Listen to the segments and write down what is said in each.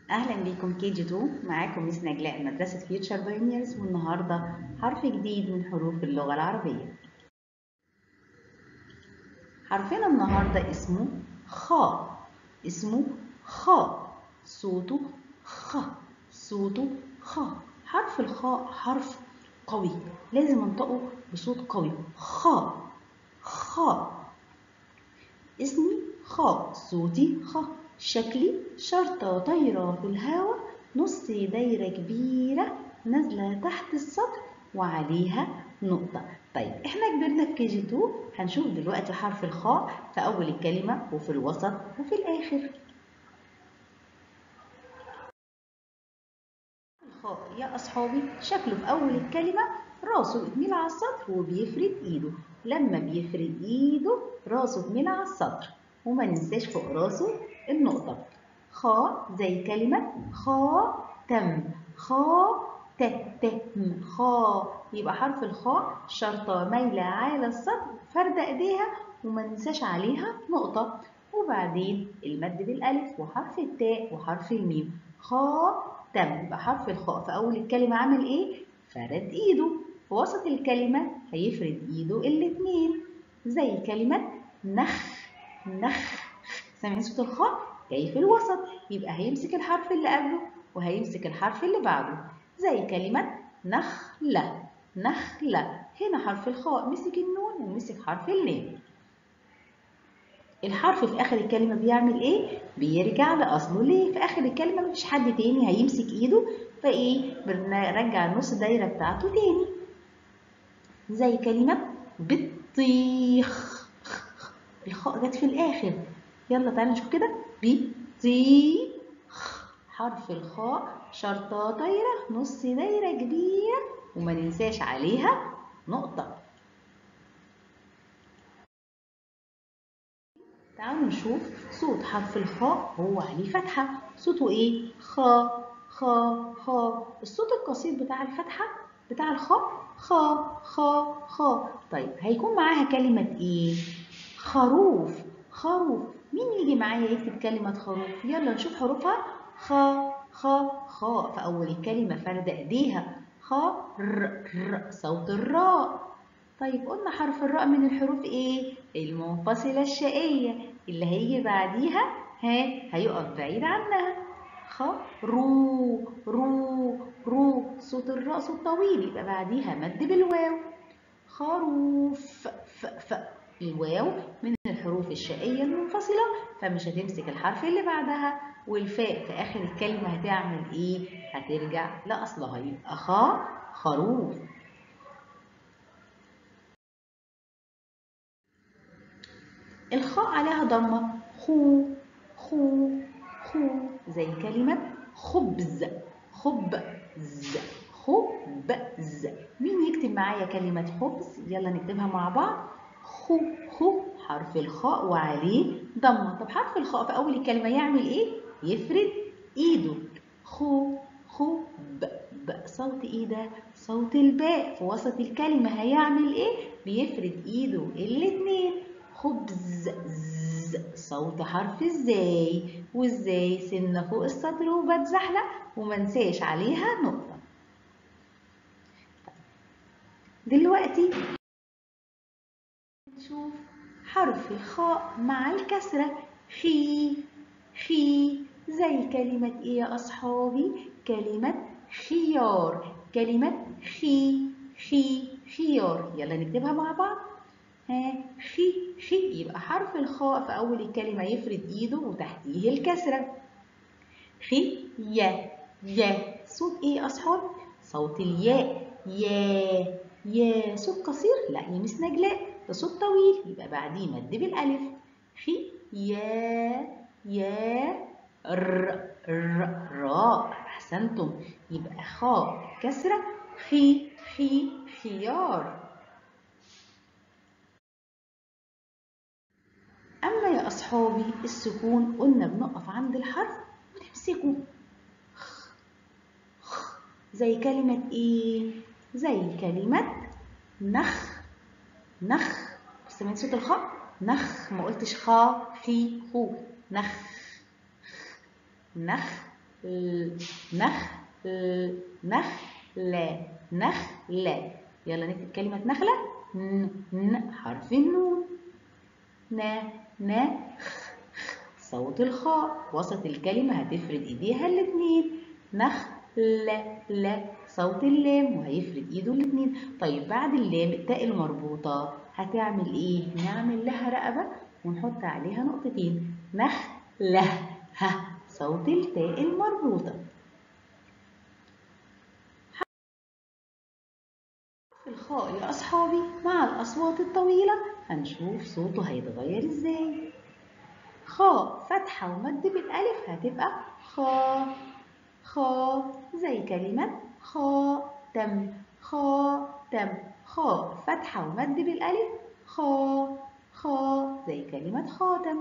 أهلا بيكم كي جي 2 معاكم ميس نجلاء مدرسة فيوتشر بايونيرز والنهاردة حرف جديد من حروف اللغة العربية حرفنا النهاردة اسمه خاء اسمه خاء صوته خ صوته خ حرف الخاء حرف قوي لازم انطقه بصوت قوي خاء خاء اسمي خاء صوتي خ شكلي شرطة طايرة في الهواء نص دايرة كبيرة نازلة تحت السطر وعليها نقطة طيب احنا كبرنا في كي جي 2 هنشوف دلوقتي حرف الخاء في أول الكلمة وفي الوسط وفي الآخر الخاء يا أصحابي شكله في أول الكلمة راسه بتميل على السطر وبيفرد إيده لما بيفرد إيده راسه بتميل على السطر وما ننساش فوق راسه النقطة خا زي كلمة خاتم خا ت ت م خا يبقى حرف الخاء شرطة مايلة على السطر فردة ايديها وما ننساش عليها نقطة وبعدين المد بالألف وحرف التاء وحرف الميم خاتم يبقى حرف الخاء في أول الكلمة عمل إيه؟ فرد إيده في وسط الكلمة هيفرد إيده الاتنين زي كلمة نخ نخ سامعين صوت الخاء جاي في الوسط يبقى هيمسك الحرف اللي قبله وهيمسك الحرف اللي بعده زي كلمة نخلة نخلة هنا حرف الخاء مسك النون ومسك حرف اللام الحرف في آخر الكلمة بيعمل إيه؟ بيرجع لأصله ليه؟ في آخر الكلمة مفيش حد تاني هيمسك إيده فإيه؟ بنرجع النص الدايرة بتاعته تاني زي كلمة بطيخ الخاء جت في الآخر يلا تعالى نشوف كده بطيخ حرف الخاء شرطة طايرة نص دايرة كبيرة وما ننساش عليها نقطة تعالوا نشوف صوت حرف الخاء هو عليه فتحة صوته ايه؟ خا خا خا الصوت القصير بتاع الفتحة بتاع الخاء خا خا خا طيب هيكون معاها كلمة ايه؟ خروف خروف مين يجي معايا يكتب كلمة خروف يلا نشوف حروفها خا خا خا في أول الكلمة فرد إيديها خا ر ر صوت الراء طيب قلنا حرف الراء من الحروف إيه؟ المنفصلة الشقية اللي هيجي بعديها ها هيقف بعيد عنها خ رو رو رو صوت الراء صوت طويل يبقى بعديها مد بالواو خروف ف ف الواو من الحروف الشقية المنفصلة فمش هتمسك الحرف اللي بعدها والفاء في آخر الكلمة هتعمل إيه؟ هترجع لأصلها يبقى خا خروف الخاء عليها ضمة خو خو خو زي كلمة خبز خبز خبز مين يكتب معايا كلمة خبز؟ يلا نكتبها مع بعض خو خو حرف الخاء وعليه ضمة طب حرف الخاء في أول الكلمة يعمل إيه؟ يفرد إيده خو خو ب ب صوت إيه ده؟ صوت الباء في وسط الكلمة هيعمل إيه؟ بيفرد إيده الاتنين خبز ز صوت حرف الزاي والزاي سنة فوق السطر وبتزحلق ومنساش عليها نقطة دلوقتي نشوف حرف الخاء مع الكسرة خي خي زي كلمة ايه يا أصحابي؟ كلمة خيار كلمة خي خي خيار يلا نكتبها مع بعض ها خي خي يبقى حرف الخاء في أول الكلمة يفرد إيده وتحتيه الكسرة خي يا يا صوت ايه يا أصحابي؟ صوت الياء يا يا صوت قصير؟ لا يا مس نجلاء ده صوت طويل يبقى بعديه مد بالألف خي يا يا ر ر راء أحسنتم يبقى خاء كسرة خي خي خيار أما يا أصحابي السكون قلنا بنقف عند الحرف ونمسكه زي كلمة إيه؟ زي كلمة نخ نخ سمعت صوت الخاء نخ ما قلتش خا خي خو نخ نخ نخ نخ لا نخلة يلا نكتب كلمة نخلة ن ن حرف النون ن ن خ صوت الخاء وسط الكلمة هتفرد ايديها الاتنين نخ لا لا صوت اللام وهيفرد ايده الاتنين طيب بعد اللام التاء المربوطة هتعمل ايه؟ نعمل لها رقبة ونحط عليها نقطتين نخ له ها صوت التاء المربوطة في الخاء يا أصحابي مع الأصوات الطويلة هنشوف صوته هيتغير ازاي خاء فتحة ومد بالألف هتبقى خا خا زي كلمة خاتم خاتم خاء فتحة ومد بالألف خا خا زي كلمة خاتم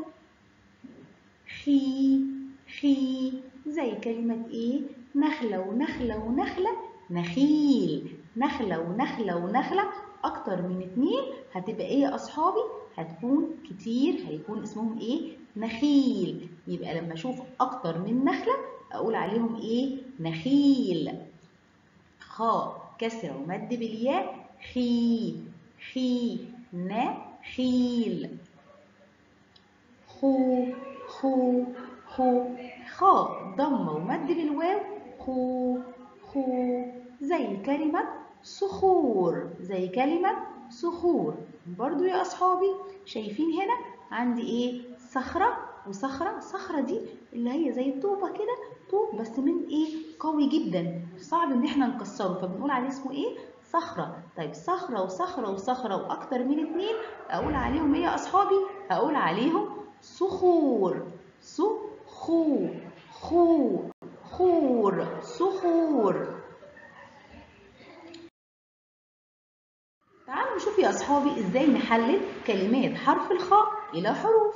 خي خي زي كلمة ايه نخلة ونخلة ونخلة نخيل نخلة ونخلة ونخلة أكتر من اتنين هتبقى ايه يا أصحابي هتكون كتير هيكون اسمهم ايه نخيل يبقى لما اشوف اكتر من نخلة اقول عليهم ايه نخيل خاء كسرة ومد بالياء خي خي نخيل خو خو خو خاء ضمة ومد بالواو خو خو زي كلمة صخور زي كلمة صخور برضو يا أصحابي شايفين هنا عندي إيه صخرة وصخرة صخرة دي اللي هي زي الطوبة كده طوب بس من إيه قوي جدا صعب إن إحنا نكسره فبنقول عليه اسمه إيه صخرة طيب صخرة وصخرة وصخرة وأكتر من اتنين أقول عليهم إيه يا أصحابي أقول عليهم صخور صخور خور خور صخور تعالوا نشوف يا أصحابي إزاي نحلل كلمات حرف الخاء إلى حروف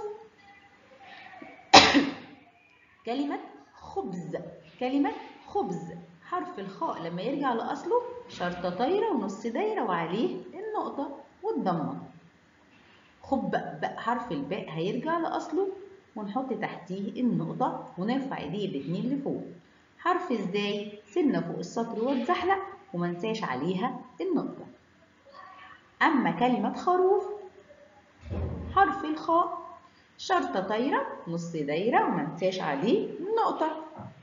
كلمة خبز كلمة خبز حرف الخاء لما يرجع لأصله شرطة طايرة ونص دايرة وعليه النقطة والضمة خب بقى حرف الباء هيرجع لأصله ونحط تحتيه النقطة ونرفع ايديه الاتنين لفوق حرف ازاي سنة فوق السطر واتزحلق ومنساش عليها النقطة أما كلمة خروف حرف الخاء شرطة طايرة نص دايرة ومنساش عليه النقطة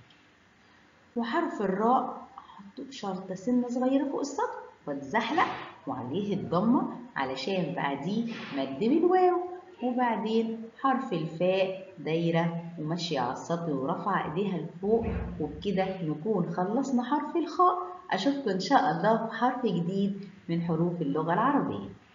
وحرف الراء حطه شرطة سنة صغيرة فوق السطر واتزحلق وعليه الضمة علشان بعديه مد بالواو وبعدين حرف الفاء دايرة وماشية على السطر ورفع ايديها لفوق وبكده نكون خلصنا حرف الخاء أشوفكم إن شاء الله في حرف جديد من حروف اللغة العربية